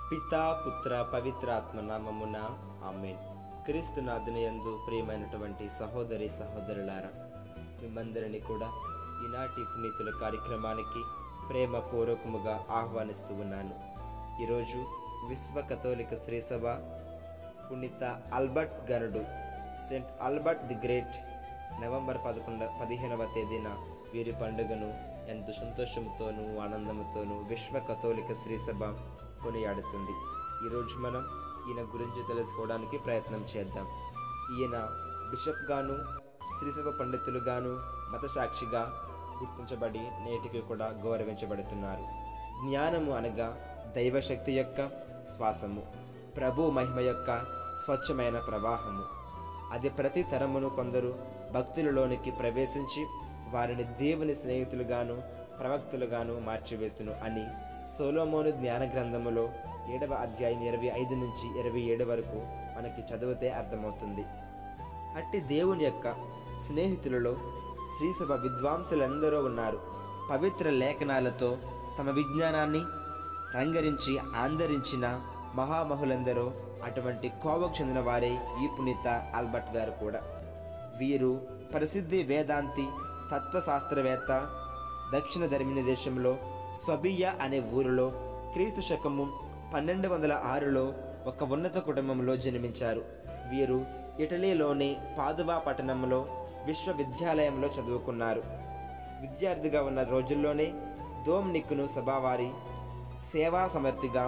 పితా పుత్ర పవిత్రాత్మ నామమున ఆమెన్ క్రీస్తునాథునియందు ప్రియమైనటువంటి సహోదరి సహోదరులారా మిమ్మందరినీ కూడా ఈనాటి పునీతుల కార్యక్రమానికి ప్రేమ పూర్వకముగా ఆహ్వానిస్తూ ఉన్నాను ఈరోజు విశ్వ కథోలిక శ్రీసభ పునీత ఆల్బర్ట్ గనుడు Saint Albert the Great November పదకొండ పదిహేనవ తేదీన వీరి పండుగను ఎంతో సంతోషంతోనూ ఆనందంతోనూ విశ్వ కథోలిక శ్రీసభ కొనియాడుతుంది ఈరోజు మనం ఈయన గురించి తెలుసుకోవడానికి ప్రయత్నం చేద్దాం ఈయన బిషప్ గాను శ్రీసభ పండితులుగాను మతసాక్షిగా గుర్తించబడి నేటికి కూడా గౌరవించబడుతున్నారు జ్ఞానము అనగా దైవశక్తి యొక్క శ్వాసము ప్రభు మహిమ యొక్క స్వచ్ఛమైన ప్రవాహము అది ప్రతి తరమును కొందరు భక్తులలోనికి ప్రవేశించి వారిని దేవుని స్నేహితులుగాను ప్రవక్తులుగాను మార్చివేస్తును అని సోలోమోను జ్ఞాన గ్రంథములో ఏడవ అధ్యాయం ఇరవై ఐదు నుంచి ఇరవై ఏడు వరకు మనకి చదివితే అర్థమవుతుంది అట్టి దేవుని యొక్క స్నేహితులలో శ్రీసభ విద్వాంసులందరూ ఉన్నారు పవిత్ర లేఖనాలతో తమ విజ్ఞానాన్ని రంగరించి ఆందరించిన మహామహులందరూ అటువంటి కోవకు చెందిన వారే ఈ పునీత ఆల్బర్ట్ గారు కూడా వీరు ప్రసిద్ధి వేదాంతి తత్వశాస్త్రవేత్త దక్షిణ ధర్మిణ దేశంలో స్వబియ అనే ఊరిలో క్రీస్తు శకము పన్నెండు వందల ఆరులో ఒక ఉన్నత కుటుంబంలో జన్మించారు వీరు ఇటలీలోని పాదువా పట్టణంలో విశ్వవిద్యాలయంలో చదువుకున్నారు విద్యార్థిగా ఉన్న రోజుల్లోనే దోమ్నిక్ను సభావారి సేవా సమర్థిగా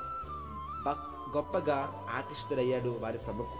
బక్- గొప్పగా ఆకర్షితుడయ్యాడు వారి సభకు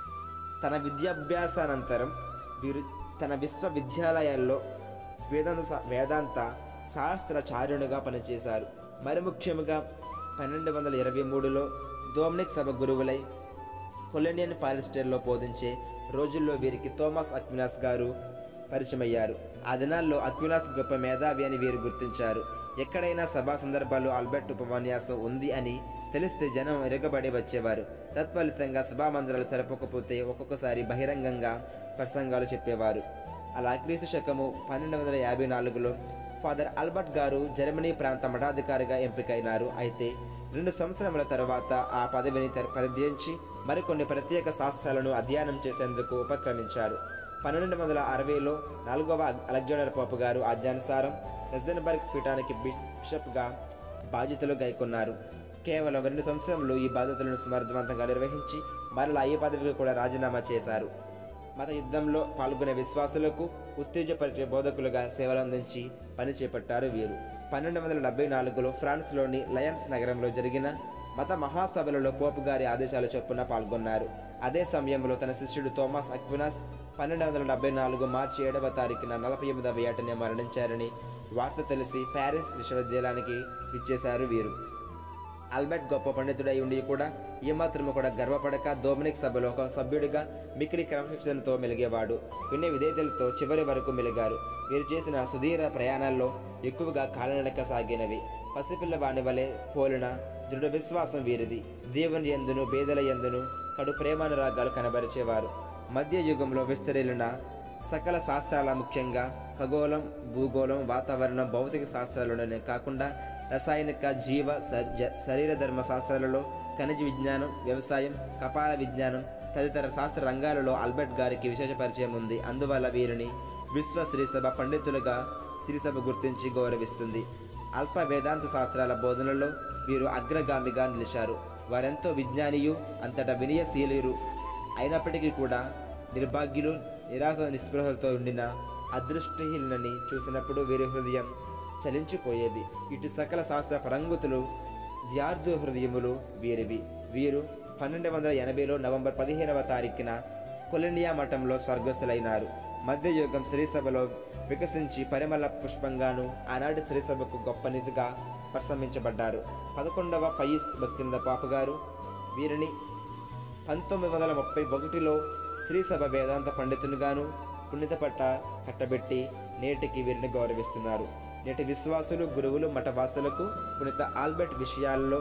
తన విద్యాభ్యాసానంతరం వీరు తన విశ్వవిద్యాలయాల్లో వేదాంత శా- వేదాంత శాస్త్రాచార్యునిగా పనిచేశారు మరి ముఖ్యంగా పన్నెండు వందల ఇరవై మూడులో డోమినిక్ సభ గురువులై కొలెనియన్ పాలిస్టర్లో బోధించే రోజుల్లో వీరికి థోమస్ అక్వినాస్ గారు పరిచయమయ్యారు ఆ దినాల్లో అక్వినాస్ గొప్ప మేధావి అని వీరు గుర్తించారు ఎక్కడైనా సభా సందర్భాల్లో ఆల్బర్ట్ ఉపన్యాసం ఉంది అని తెలిస్తే జనం ఎరగబడి వచ్చేవారు తత్ఫలితంగా సభా మందిరాలు సరిపోకపోతే ఒక్కొక్కసారి బహిరంగంగా ప్రసంగాలు చెప్పేవారు అలా క్రీస్తు శకము పన్నెండు వందల యాభై నాలుగులో ఫాదర్ ఆల్బర్ట్ గారు జర్మనీ ప్రాంత మఠాధికారిగా ఎంపికైనారు అయితే రెండు సంవత్సరముల తర్వాత ఆ పదవిని తెర- పరిత్యజించి మరికొన్ని ప్రత్యేక శాస్త్రాలను అధ్యయనం చేసేందుకు ఉపక్రమించారు పన్నెండు వందల అరవైలో నాలుగవ అలెగ్జాండర్ పోపు గారు ఆజ్ఞానుసారం రెజన్బర్గ్ పీఠానికి బిషప్గా బాధ్యతలు గైకొన్నారు కేవలం రెండు సంవత్సరంలో ఈ బాధ్యతలను సమర్థవంతంగా నిర్వహించి మరలా ఈ పదవికి కూడా రాజీనామా చేశారు మత యుద్ధంలో పాల్గొనే విశ్వాసులకు ఉత్తేజపరిచే బోధకులుగా సేవలు అందించి పని చేపట్టారు వీరు పన్నెండు వందల డెబ్బై నాలుగులో ఫ్రాన్స్లోని లయన్స్ నగరంలో జరిగిన మత మహాసభలలో పోపు గారి ఆదేశాల చొప్పున పాల్గొన్నారు అదే సమయంలో తన శిష్యుడు థోమస్ అక్వినాస్ పన్నెండు వందల డెబ్బై నాలుగు మార్చి ఏడవ తారీఖున నలభై ఎనిమిదవ ఏటనే మరణించారని వార్త తెలిసి ప్యారిస్ విశ్వవిద్యాలయానికి ఇచ్చేశారు వీరు ఆల్బర్ట్ గొప్ప పండితుడై ఉండి కూడా ఏమాత్రము కూడా గర్వపడక డొమినిక్ సభలో ఒక సభ్యుడిగా మిక్కిలి క్రమశిక్షణతో మెలిగేవాడు వినే విధేయతలతో చివరి వరకు మెలిగారు వీరు చేసిన సుదీర్ఘ ప్రయాణాల్లో ఎక్కువగా కాలనడక సాగినవి పసిపిల్లవాని వలె పోలిన దృఢ విశ్వాసం వీరిది దేవుని ఎందును బేదల ఎందును కడు ప్రేమానురాగాలు కనబరిచేవారు మధ్య యుగంలో విస్తరిల్లిన సకల శాస్త్రాల ముఖ్యంగా ఖగోళం భూగోళం వాతావరణం భౌతిక శాస్త్రాలలోనే కాకుండా రసాయనిక జీవ శ- జ- శరీర ధర్మ శాస్త్రాలలో ఖనిజ విజ్ఞానం వ్యవసాయం కపాల విజ్ఞానం తదితర శాస్త్ర రంగాలలో ఆల్బర్ట్ గారికి విశేష పరిచయం ఉంది అందువల్ల వీరిని విశ్వ శ్రీసభ పండితులుగా శ్రీసభ గుర్తించి గౌరవిస్తుంది అల్ప వేదాంత శాస్త్రాల బోధనలో వీరు అగ్రగామిగా నిలిచారు వారెంతో విజ్ఞానియు అంతటా వినయశీలురు అయినప్పటికీ కూడా నిర్భాగ్యులు నిరాశ నిస్పృహలతో ఉండిన అదృష్టహీనని చూసినప్పుడు వీరి హృదయం చలించిపోయేది ఇటు సకల శాస్త్ర పరంగుతులు ధ్యార్థు హృదయములు వీరివి వీరు పన్నెండు వందల ఎనభైలో నవంబర్ పదిహేనవ తారీఖున కొలనియా మఠంలో స్వర్గస్థులైనారు మధ్యయుగం శ్రీసభలో వికసించి పరిమళ పుష్పంగాను ఆనాటి శ్రీసభకు గొప్ప నిధిగా ప్రశంసించబడ్డారు పదకొండవ పయిస్ భక్తింద పాపగారు వీరిని పంతొమ్మిది వందల ముప్పై ఒకటిలో శ్రీసభ వేదాంత పండితునిగాను పుణ్యత పట్ట కట్టబెట్టి నేటికి వీరిని గౌరవిస్తున్నారు నేటి విశ్వాసులు గురువులు మఠవాసులకు పునీత ఆల్బర్ట్ విషయాల్లో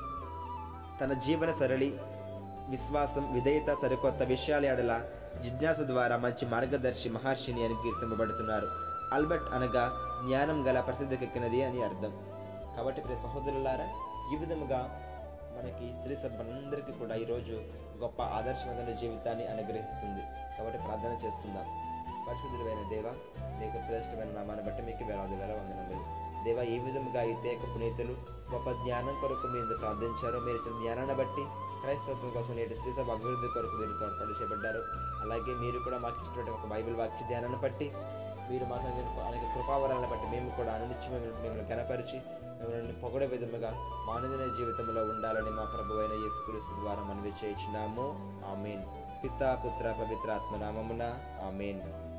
తన జీవన సరళి విశ్వాసం విధేయత సరికొత్త విషయాల ఎడల జిజ్ఞాస ద్వారా మంచి మార్గదర్శి మహర్షిని అని కీర్తింపబడుతున్నారు ఆల్బర్ట్ అనగా జ్ఞానం గల ప్రసిద్ధికెక్కినది అని అర్థం కాబట్టి ప్రియ సహోదరులారా ఈ విధముగా మనకి స్త్రీ సభ్యులందరికీ కూడా ఈరోజు గొప్ప ఆదర్శవంతమైన జీవితాన్ని అనుగ్రహిస్తుంది కాబట్టి ప్రార్థన చేసుకుందాం పరిశుద్ధులైన దేవ మీకు శ్రేష్టమైన నామాన్ని బట్టి మీకు వేలాది వేల వందనములు దేవ ఏ విధముగా అయితే ఒక పునీతులు గొప్ప జ్ఞానం కొరకు మీరు ప్రార్థించారో మీరు ఇచ్చిన జ్ఞానాన్ని బట్టి క్రైస్తవత్వం కోసం నేటి స్త్రీ సభ అభివృద్ధి కొరకు మీరు తోడ్పాటు చేయబడ్డారు అలాగే మీరు కూడా మాకు ఇచ్చినటువంటి ఒక బైబిల్ వాక్య ధ్యానాన్ని బట్టి మీరు మాకు అందిన అనేక కృపావరాలను బట్టి మేము కూడా అనునిచ్చి మిమ్మల్ని మిమ్మల్ని కనపరిచి మిమ్మల్ని పొగడే విధముగా మానవుని జీవితంలో ఉండాలని మా ప్రభు అయిన యేసుక్రీస్తు ద్వారా మనవి చేయించినాము ఆమెన్ పితా పుత్ర పవిత్ర ఆత్మ నామమున ఆమెన్